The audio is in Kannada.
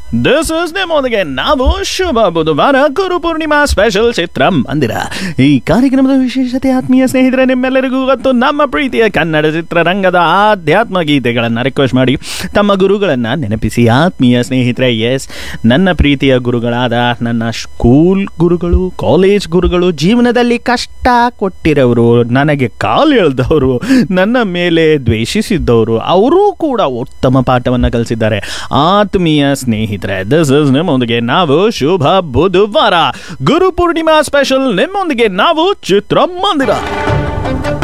ದಿಸ್ ಇಸ್ ನಿಮ್ಮೊಂದಿಗೆ ನಾವು ಶುಭ ಬುಧವಾರ ಗುರು ಪೂರ್ಣಿಮಾ ಸ್ಪೆಷಲ್ ಚಿತ್ರ ಮಂದಿರ ಈ ಕಾರ್ಯಕ್ರಮದ ವಿಶೇಷತೆ ಆತ್ಮೀಯ ಸ್ನೇಹಿತರೆ ನಿಮ್ಮೆಲ್ಲರಿಗೂ ಗೊತ್ತು ನಮ್ಮ ಪ್ರೀತಿಯ ಕನ್ನಡ ಚಿತ್ರರಂಗದ ಆಧ್ಯಾತ್ಮ ಗೀತೆಗಳನ್ನು ರಿಕ್ವೆಸ್ಟ್ ಮಾಡಿ ತಮ್ಮ ಗುರುಗಳನ್ನು ನೆನಪಿಸಿ ಆತ್ಮೀಯ ಸ್ನೇಹಿತರೆ ಎಸ್ ನನ್ನ ಪ್ರೀತಿಯ ಗುರುಗಳಾದ ನನ್ನ ಸ್ಕೂಲ್ ಗುರುಗಳು ಕಾಲೇಜ್ ಗುರುಗಳು ಜೀವನದಲ್ಲಿ ಕಷ್ಟ ಕೊಟ್ಟಿರೋರು ನನಗೆ ಕಾಲು ಎಳೆದವರು ನನ್ನ ಮೇಲೆ ದ್ವೇಷಿಸಿದ್ದವರು ಅವರೂ ಕೂಡ ಉತ್ತಮ ಪಾಠವನ್ನು ಕಲಿಸಿದ್ದಾರೆ ಆತ್ಮೀಯ ಸ್ನೇಹಿತರೆ ದಿಸ್ ಇಸ್ ನಿಮ್ಮೊಂದಿಗೆ ನಾವು ಶುಭ ಬುಧವಾರ ಗುರು ಪೂರ್ಣಿಮಾ ಸ್ಪೆಷಲ್ ನಿಮ್ಮೊಂದಿಗೆ ನಾವು ಚಿತ್ರಮಂದಿರ